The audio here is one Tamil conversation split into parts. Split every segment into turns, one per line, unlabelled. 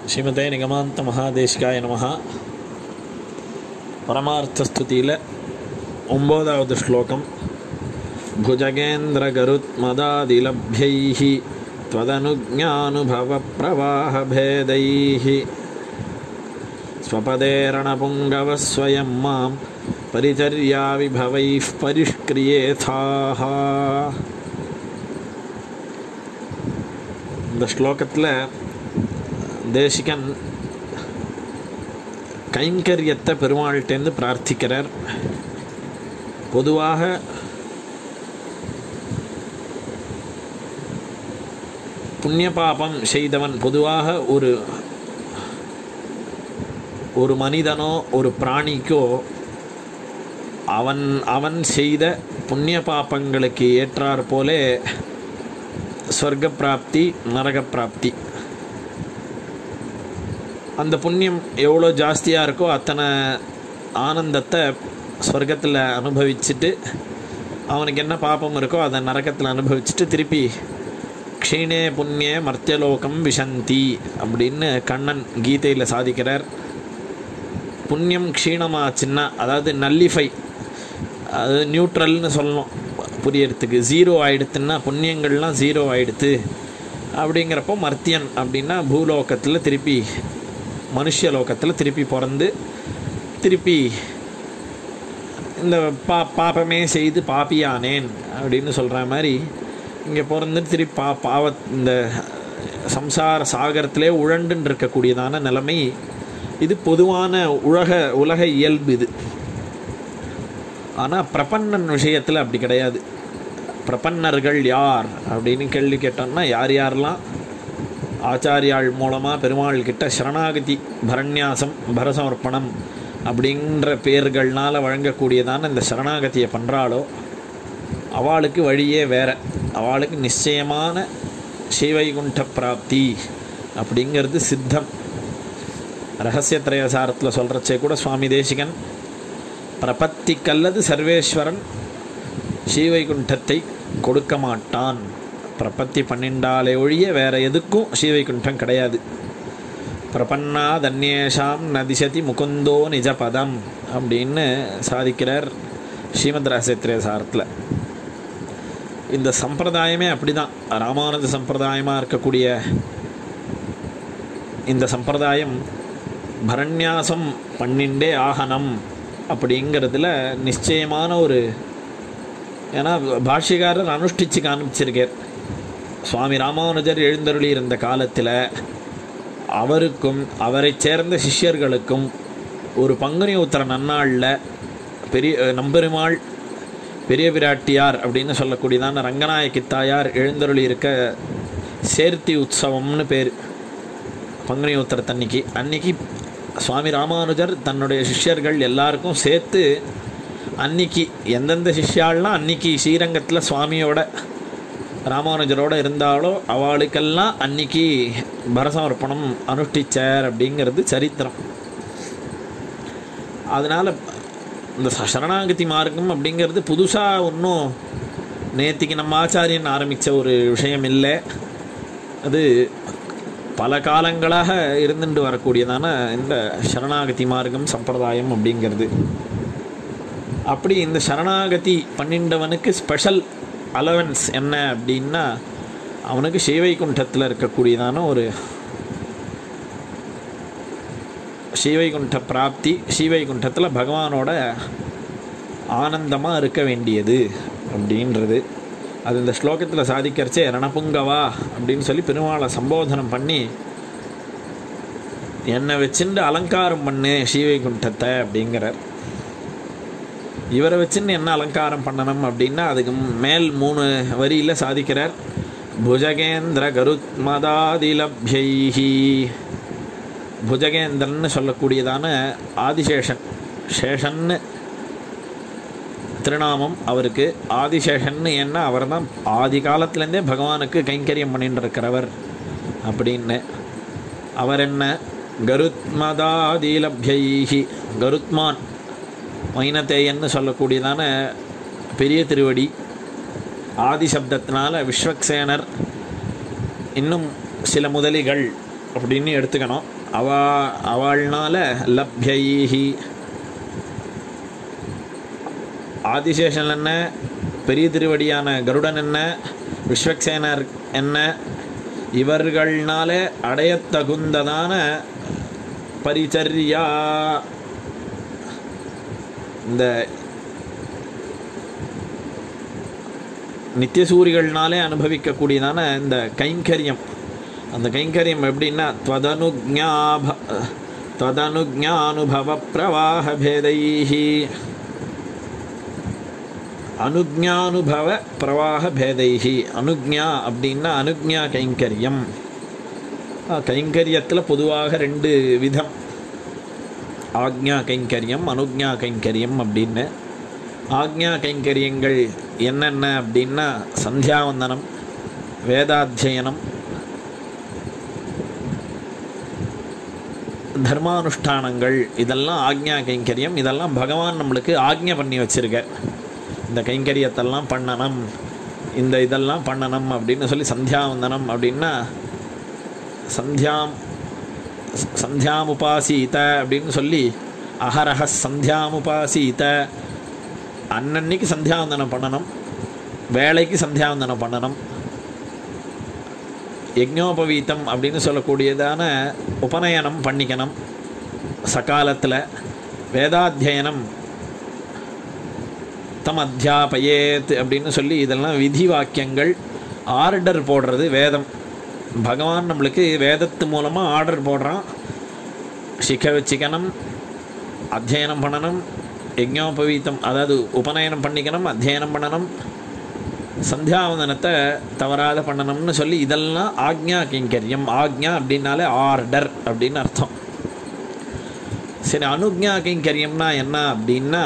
ஸ்ரீமதே நிகமாந்த மகாதேசிகாய நமஹ பரமார்த்தஸ்துதியில் ஒம்போதாவது ஸ்லோகம் भुजगेन्द्रगरुत्मदादिलभ्यैः त्वदनुज्ञानुभवप्रवाहभेदैः स्वपदेरणपुङ्गवः स्वयं मां परिचर्याविभवैः परिष्क्रियेथाः இந்த ஸ்லோகத்தில் தேசிகன் கைங்கரியத்தை பெருமாள்கிட்டேருந்து பிரார்த்திக்கிறார் பொதுவாக புண்ணிய பாபம் செய்தவன் பொதுவாக ஒரு ஒரு மனிதனோ ஒரு பிராணிக்கோ அவன் அவன் செய்த புண்ணிய பாப்பங்களுக்கு ஏற்றாற் போலே ஸ்வர்க்க பிராப்தி நரக பிராப்தி அந்த புண்ணியம் எவ்வளோ ஜாஸ்தியாக இருக்கோ அத்தனை ஆனந்தத்தை ஸ்வர்க்கத்தில் அனுபவிச்சுட்டு அவனுக்கு என்ன பாப்பம் இருக்கோ அதை நரகத்தில் அனுபவிச்சுட்டு திருப்பி க்ஷீணே புண்ணிய மர்த்தியலோகம் விஷந்தி அப்படின்னு கண்ணன் கீதையில் சாதிக்கிறார் புண்ணியம் க்ஷீணமாச்சுன்னா அதாவது நல்லிஃபை அது நியூட்ரல்னு சொல்லணும் புரியறதுக்கு ஜீரோ ஆயிடுத்துன்னா புண்ணியங்கள்லாம் ஜீரோ ஆயிடுத்து அப்படிங்கிறப்போ மர்த்தியன் அப்படின்னா பூலோகத்தில் திருப்பி மனுஷ லோகத்தில் திருப்பி பிறந்து திருப்பி இந்த பா பாப்பமே செய்து பாப்பியானேன் அப்படின்னு சொல்கிற மாதிரி இங்கே பிறந்து திருப்பி பா பாவ இந்த சம்சார சாகரத்திலே உழண்டுன்னு இருக்கக்கூடியதான நிலைமை இது பொதுவான உலக உலக இயல்பு இது ஆனால் பிரபன்னன் விஷயத்தில் அப்படி கிடையாது பிரபன்னர்கள் யார் அப்படின்னு கேள்வி கேட்டோம்னா யார் யாரெல்லாம் ஆச்சாரியாள் மூலமாக பெருமாள் கிட்ட சரணாகதி பரண்யாசம் பரசமர்ப்பணம் அப்படின்ற பேர்கள்னால் வழங்கக்கூடியதான இந்த சரணாகதியை பண்ணுறாளோ அவளுக்கு வழியே வேற அவளுக்கு நிச்சயமான ஸ்ரீவைகுண்ட பிராப்தி அப்படிங்கிறது சித்தம் ரகசியத்திரயசாரத்தில் சொல்கிறச்சே கூட சுவாமி தேசிகன் பிரபத்திக்கல்லது சர்வேஸ்வரன் ஸ்ரீவைகுண்டத்தை கொடுக்க மாட்டான் பிரபத்தி பன்னிண்டாலே ஒழிய வேற எதுக்கும் ஸ்ரீவைகுண்டம் கிடையாது பிரபன்னா தன்யேஷாம் நதிசதி முகுந்தோ நிஜபதம் அப்படின்னு சாதிக்கிறார் ஸ்ரீமத் ரகசியத்திரய சாரத்தில் இந்த சம்பிரதாயமே அப்படிதான் ராமானுஜ சம்பிரதாயமாக இருக்கக்கூடிய இந்த சம்பிரதாயம் பரண்யாசம் பன்னிண்டே ஆகனம் அப்படிங்கிறதுல நிச்சயமான ஒரு ஏன்னா பாஷ்யக்காரர் அனுஷ்டிச்சு காமிச்சிருக்கார் சுவாமி ராமானுஜர் எழுந்தருளி இருந்த காலத்தில் அவருக்கும் அவரை சேர்ந்த சிஷ்யர்களுக்கும் ஒரு பங்குனி உத்தர நன்னாளில் பெரிய நம்பெருமாள் பெரிய பிராட்டியார் அப்படின்னு சொல்லக்கூடியதான ரங்கநாயகி தாயார் எழுந்தருளி இருக்க சேர்த்தி உற்சவம்னு பேர் பங்குனி உத்தரத்தன்னைக்கு அன்னைக்கு சுவாமி ராமானுஜர் தன்னுடைய சிஷ்யர்கள் எல்லாருக்கும் சேர்த்து அன்னைக்கு எந்தெந்த சிஷ்யாள்லாம் அன்னைக்கு ஸ்ரீரங்கத்தில் சுவாமியோட ராமானுஜரோட இருந்தாலோ அவளுக்கெல்லாம் அன்னைக்கு பரசமர்ப்பணம் அனுஷ்டிச்சார் அப்படிங்கிறது சரித்திரம் அதனால் இந்த சரணாகதி மார்க்கம் அப்படிங்கிறது புதுசாக ஒன்றும் நேத்திக்கு நம்ம ஆச்சாரியன் ஆரம்பித்த ஒரு விஷயம் இல்லை அது பல காலங்களாக இருந்துட்டு வரக்கூடியதான இந்த சரணாகதி மார்க்கம் சம்பிரதாயம் அப்படிங்கிறது அப்படி இந்த சரணாகதி பண்ணிண்டவனுக்கு ஸ்பெஷல் அலவன்ஸ் என்ன அப்படின்னா அவனுக்கு ஸ்ரீவைகுண்டத்தில் இருக்கக்கூடியதான ஒரு ஸ்ரீவைகுண்ட பிராப்தி ஸ்ரீவைகுண்டத்தில் பகவானோட ஆனந்தமாக இருக்க வேண்டியது அப்படின்றது அது இந்த ஸ்லோகத்தில் சாதிக்கிறச்சே ரணபுங்கவா அப்படின்னு சொல்லி பெருமாளை சம்போதனம் பண்ணி என்னை வச்சுட்டு அலங்காரம் பண்ணு ஸ்ரீவைகுண்டத்தை அப்படிங்கிறார் இவரை வச்சுன்னு என்ன அலங்காரம் பண்ணணும் அப்படின்னா அதுக்கு மேல் மூணு வரியில் சாதிக்கிறார் புஜகேந்திர கருத்மதாதிலப்யைஹி புஜகேந்திரன்னு சொல்லக்கூடியதான ஆதிசேஷன் சேஷன்னு திருநாமம் அவருக்கு ஆதிசேஷன்னு என்ன அவர் தான் ஆதி காலத்துலேருந்தே பகவானுக்கு கைங்கரியம் பண்ணிட்டு இருக்கிறவர் அப்படின்னு அவர் என்ன கருத்மதாதிலப்யைஹி கருத்மான் மைனத்தேயன்னு சொல்லக்கூடியதான பெரிய திருவடி ஆதி சப்தத்தினால விஸ்வக்சேனர் இன்னும் சில முதலிகள் அப்படின்னு எடுத்துக்கணும் அவா அவள்னால லப்யைஹி ஆதிசேஷன் என்ன பெரிய திருவடியான கருடன் என்ன விஸ்வக்சேனர் என்ன இவர்கள்னால அடையத்தகுந்ததான பரிச்சர்யா இந்த நித்தியசூரிகள்னாலே அனுபவிக்கக்கூடியதான இந்த கைங்கரியம் அந்த கைங்கரியம் எப்படின்னா त्वदनुज्ञाभ त्वदनुज्ञानुभव பிரவாக பேதைஹி அனுஜானுபவ பிரவாக பேதைஹி அனுஜ்ஞா அப்படின்னா அனுஜ்ஞா கைங்கரியம் கைங்கரியத்தில் பொதுவாக ரெண்டு விதம் ஆக்ஞா கைங்கரியம் அனுஜ்ஞா கைங்கரியம் அப்படின்னு ஆக்ஞா கைங்கரியங்கள் என்னென்ன அப்படின்னா சந்தியாவந்தனம் வேதாத்தியனம் தர்மானுஷ்டானங்கள் இதெல்லாம் ஆக்ஞா கைங்கரியம் இதெல்லாம் பகவான் நம்மளுக்கு ஆக்ஞை பண்ணி வச்சிருக்க இந்த கைங்கரியத்தெல்லாம் பண்ணணும் இந்த இதெல்லாம் பண்ணணும் அப்படின்னு சொல்லி சந்தியாவந்தனம் அப்படின்னா சந்தியாம் சந்தியாமுபாசீத அப்படின்னு சொல்லி அஹரஹ சந்தியாமுபாசீத அன்னன்னைக்கு சந்தியாவந்தனம் பண்ணணும் வேலைக்கு சந்தியாவந்தனம் பண்ணணும் யஜ்ஞோபவீத்தம் அப்படின்னு சொல்லக்கூடியதான உபநயனம் பண்ணிக்கணும் சகாலத்தில் வேதாத்தியனம் தம் அத்தியாபயேத் அப்படின்னு சொல்லி இதெல்லாம் விதி வாக்கியங்கள் ஆர்டர் போடுறது வேதம் பகவான் நம்மளுக்கு வேதத்து மூலமாக ஆர்டர் போடுறான் சிக்க வச்சுக்கணும் அத்தியனம் பண்ணணும் யஜ்ஞோபவீத்தம் அதாவது உபநயனம் பண்ணிக்கணும் அத்தியனம் பண்ணணும் சந்தியாவந்தனத்தை தவறாத பண்ணணும்னு சொல்லி இதெல்லாம் ஆக்ஞா கைங்கரியம் ஆக்ஞா அப்படின்னாலே ஆர்டர் அப்படின்னு அர்த்தம் சரி அனுஜ்ஞா கைங்கரியம்னா என்ன அப்படின்னா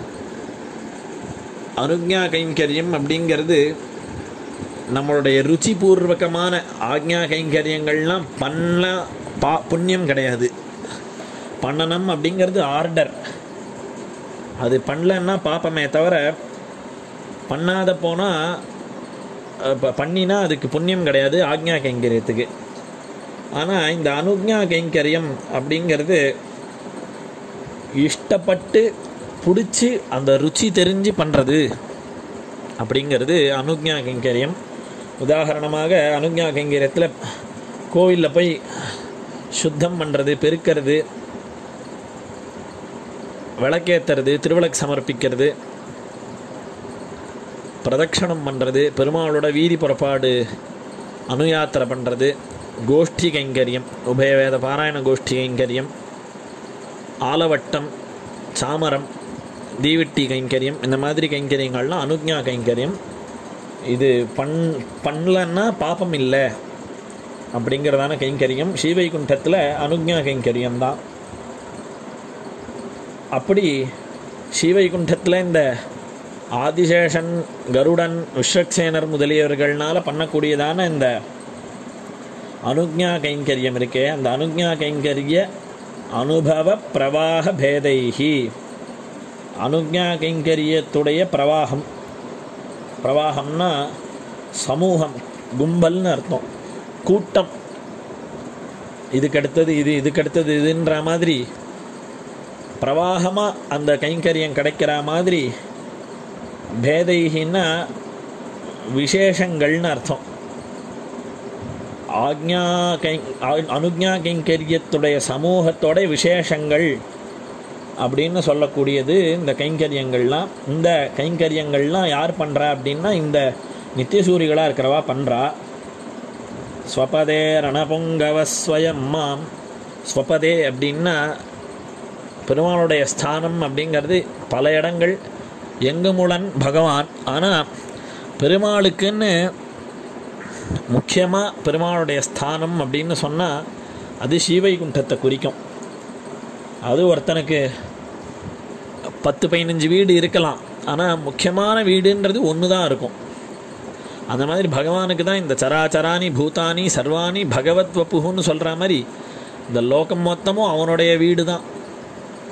அனுஜ்ஞா கைங்கரியம் அப்படிங்கிறது நம்மளுடைய ருச்சிபூர்வகமான ஆக்ஞா கைங்கரியங்கள்லாம் பண்ண பா புண்ணியம் கிடையாது பண்ணணும் அப்படிங்கிறது ஆர்டர் அது பண்ணலன்னா பாப்பமே தவிர பண்ணாத போனால் இப்போ பண்ணினா அதுக்கு புண்ணியம் கிடையாது ஆக்ஞா கைங்கரியத்துக்கு ஆனால் இந்த அனுஜ்ஞா கைங்கரியம் அப்படிங்கிறது இஷ்டப்பட்டு பிடிச்சி அந்த ருச்சி தெரிஞ்சு பண்ணுறது அப்படிங்கிறது அனுஜ்ஞா கைங்கரியம் உதாரணமாக அனுஜ்ஞா கைங்கரியத்தில் கோவிலில் போய் சுத்தம் பண்ணுறது பெருக்கிறது விளக்கேற்றுறது திருவிளக்கு சமர்ப்பிக்கிறது பிரதட்சணம் பண்ணுறது பெருமாளோட வீதி புறப்பாடு அனுயாத்திரை பண்ணுறது கோஷ்டி கைங்கரியம் உபயவேத பாராயண கோஷ்டி கைங்கரியம் ஆலவட்டம் சாமரம் தீவிட்டி கைங்கரியம் இந்த மாதிரி கைங்கரியங்கள்லாம் அனுஜ்ஞா கைங்கரியம் இது பண் பண்ணலன்னா பாப்பம் இல்லை அப்படிங்கிறதான கைங்கரியம் ஸ்ரீவைகுண்டத்தில் அனுஜ்ஞா கைங்கரியம் தான் அப்படி ஸ்ரீவைகுண்டத்தில் இந்த ஆதிசேஷன் கருடன் விஸ்வக்சேனர் முதலியவர்கள்னால பண்ணக்கூடியதான இந்த அனுஜ்ஞா கைங்கரியம் இருக்கே அந்த அனுஜ்ஞா கைங்கரிய அனுபவ பிரவாக பேதைஹி அனுஜ்ஞா கைங்கரியத்துடைய பிரவாகம் பிரவாகம்னா சமூகம் கும்பல்னு அர்த்தம் கூட்டம் இதுக்கடுத்தது இது இதுக்கடுத்தது இதுன்ற மாதிரி பிரவாகமாக அந்த கைங்கரியம் கிடைக்கிற மாதிரி பேதைகின்னா விசேஷங்கள்னு அர்த்தம் ஆக்ஞா கை அனுஜ்ஞா கைங்கரியத்துடைய சமூகத்தோட விசேஷங்கள் அப்படின்னு சொல்லக்கூடியது இந்த கைங்கரியங்கள்லாம் இந்த கைங்கரியங்கள்லாம் யார் பண்ணுறா அப்படின்னா இந்த நித்தியசூரிகளாக இருக்கிறவா பண்ணுறா ஸ்வபதே ரணபொங்கவஸ்வயம் மாம் ஸ்வபதே அப்படின்னா பெருமாளுடைய ஸ்தானம் அப்படிங்கிறது பல இடங்கள் எங்குமுடன் பகவான் ஆனால் பெருமாளுக்குன்னு முக்கியமாக பெருமாளுடைய ஸ்தானம் அப்படின்னு சொன்னால் அது ஸ்ரீவைகுண்டத்தை குறிக்கும் அது ஒருத்தனுக்கு பத்து பதினஞ்சு வீடு இருக்கலாம் ஆனால் முக்கியமான வீடுன்றது ஒன்று தான் இருக்கும் அந்த மாதிரி பகவானுக்கு தான் இந்த சராச்சராணி பூதானி சர்வாணி பகவத் வப்புன்னு சொல்கிற மாதிரி இந்த லோகம் மொத்தமும் அவனுடைய வீடு தான்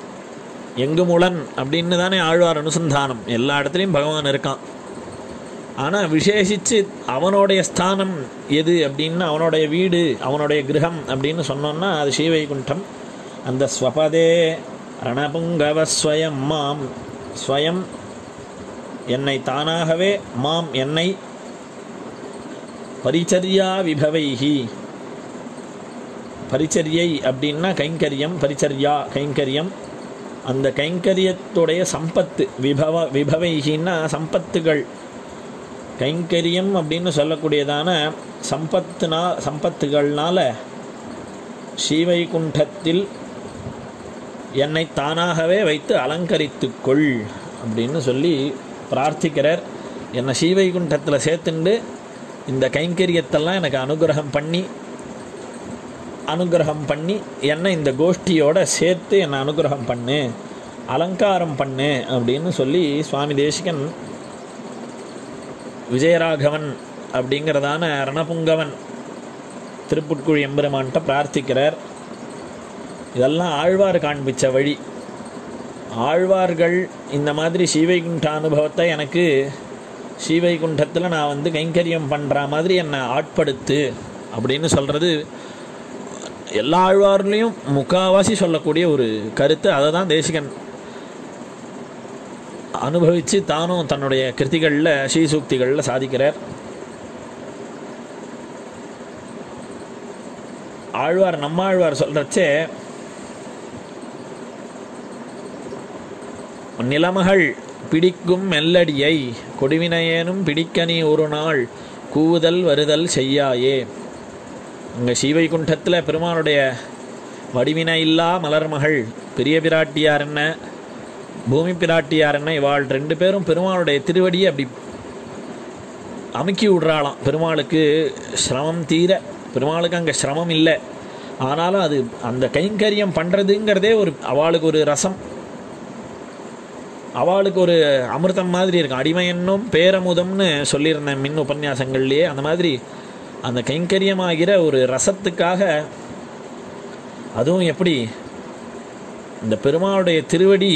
எங்கு முளன் அப்படின்னு தானே ஆழ்வார் அனுசந்தானம் எல்லா இடத்துலையும் பகவான் இருக்கான் ஆனால் விசேஷித்து அவனுடைய ஸ்தானம் எது அப்படின்னு அவனுடைய வீடு அவனுடைய கிரகம் அப்படின்னு சொன்னோன்னா அது ஸ்ரீவைகுண்டம் அந்த ஸ்வபதே ரணபுங்கவ ஸ்வயம் மாம் ஸ்வயம் என்னை தானாகவே மாம் என்னை பரிச்சரியா விபவைஹி பரிச்சரியை அப்படின்னா கைங்கரியம் பரிச்சரியா கைங்கரியம் அந்த கைங்கரியத்துடைய சம்பத்து விபவ விபவைகின்னா சம்பத்துகள் கைங்கரியம் அப்படின்னு சொல்லக்கூடியதான சம்பத்துனா சம்பத்துகள்னால ஸ்ரீவைகுண்டத்தில் என்னை தானாகவே வைத்து அலங்கரித்துக்கொள் அப்படின்னு சொல்லி பிரார்த்திக்கிறார் என்னை ஸ்ரீவைகுண்டத்தில் சேர்த்துண்டு இந்த கைங்கரியத்தெல்லாம் எனக்கு அனுகிரகம் பண்ணி அனுகிரகம் பண்ணி என்னை இந்த கோஷ்டியோட சேர்த்து என்னை அனுகிரகம் பண்ணு அலங்காரம் பண்ணு அப்படின்னு சொல்லி சுவாமி தேசிகன் விஜயராகவன் அப்படிங்கிறதான ரணபுங்கவன் திருப்புட்குழி எம்பெருமான்கிட்ட பிரார்த்திக்கிறார் இதெல்லாம் ஆழ்வார் காண்பிச்ச வழி ஆழ்வார்கள் இந்த மாதிரி ஸ்ரீவைகுண்ட அனுபவத்தை எனக்கு ஸ்ரீவைகுண்டத்தில் நான் வந்து கைங்கரியம் பண்ணுற மாதிரி என்னை ஆட்படுத்து அப்படின்னு சொல்கிறது எல்லா ஆழ்வார்லேயும் முக்காவாசி சொல்லக்கூடிய ஒரு கருத்து அதை தான் தேசிகன் அனுபவித்து தானும் தன்னுடைய கிருத்திகளில் ஸ்ரீசூக்திகளில் சாதிக்கிறார் ஆழ்வார் நம்மாழ்வார் சொல்கிறச்சே நிலமகள் பிடிக்கும் மெல்லடியை கொடுவினையேனும் பிடிக்க நீ ஒரு நாள் கூவுதல் வருதல் செய்யாயே இங்கே ஸ்ரீவைகுண்டத்தில் பெருமானுடைய வடிவினை இல்லா மலர்மகள் பெரிய பிராட்டியார் என்ன பூமி பிராட்டியார் என்ன இவாள் ரெண்டு பேரும் பெருமாளுடைய திருவடியை அப்படி அமுக்கி விடுறாளாம் பெருமாளுக்கு சிரமம் தீர பெருமாளுக்கு அங்கே சிரமம் இல்லை ஆனாலும் அது அந்த கைங்கரியம் பண்ணுறதுங்கிறதே ஒரு அவளுக்கு ஒரு ரசம் அவளுக்கு ஒரு அமிர்தம் மாதிரி இருக்கும் அடிமை என்னும் பேரமுதம்னு சொல்லியிருந்தேன் மின் உபன்யாசங்கள்லேயே அந்த மாதிரி அந்த கைங்கரியமாகிற ஒரு ரசத்துக்காக அதுவும் எப்படி இந்த பெருமாளுடைய திருவடி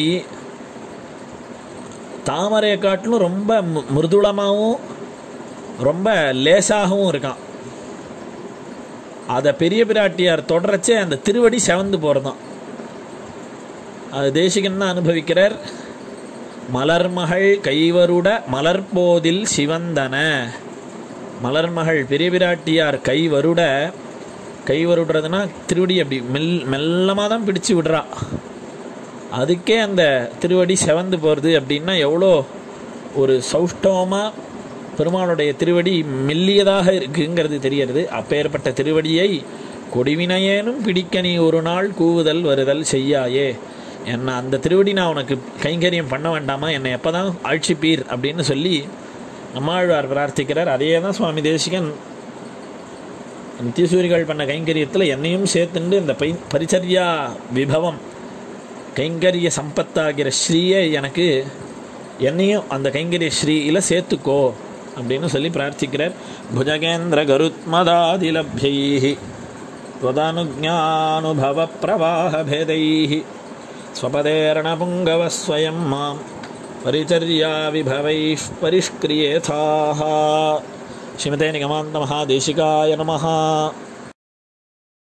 தாமரையை காட்டிலும் ரொம்ப மு- மிருதுளமாகவும் ரொம்ப லேசாகவும் இருக்கான் அதை பெரிய பிராட்டியார் தொடரச்சே அந்த திருவடி செவந்து போகிறதாம் அது தேசிகன் தான் அனுபவிக்கிறார் மலர்மகள் கைவருட மலர்போதில் சிவந்தன மலர்மகள் பெரிய பிராட்டியார் கை வருட கை வருடுறதுன்னா திருவடி அப்படி மெல் மெல்லமாக தான் பிடிச்சு விடுறா அதுக்கே அந்த திருவடி செவந்து போகிறது அப்படின்னா எவ்வளோ ஒரு சௌஷ்டவமாக பெருமாளுடைய திருவடி மெல்லியதாக இருக்குங்கிறது தெரியறது அப்பேற்பட்ட திருவடியை கொடிவினையேனும் பிடிக்க நீ ஒரு நாள் கூவுதல் வருதல் செய்யாயே என்ன அந்த திருவடி நான் உனக்கு கைங்கரியம் பண்ண வேண்டாமா என்னை எப்போ தான் ஆட்சிப்பீர் அப்படின்னு சொல்லி நம்மாழ்வார் பிரார்த்திக்கிறார் அதே தான் சுவாமி தேசிகன் நித்தியசூரிகள் பண்ண கைங்கரியத்தில் என்னையும் சேர்த்துண்டு இந்த பை பரிச்சரியா விபவம் கைங்கரிய சம்பத்தாகிற ஸ்ரீயை எனக்கு என்னையும் அந்த கைங்கரிய ஸ்ரீயில் சேர்த்துக்கோ அப்படின்னு சொல்லி பிரார்த்திக்கிறார் புஜகேந்திர கருத்மதாதிலப்யை त्वदनुज्ञानुभव प्रवाहभेदैः स्वपदेरणपुङ्गवः स्वयं मां परिचर्या विभवैः परिष्क्रियेथाः श्रीमते निगमान्तमहादेशिकाय नमः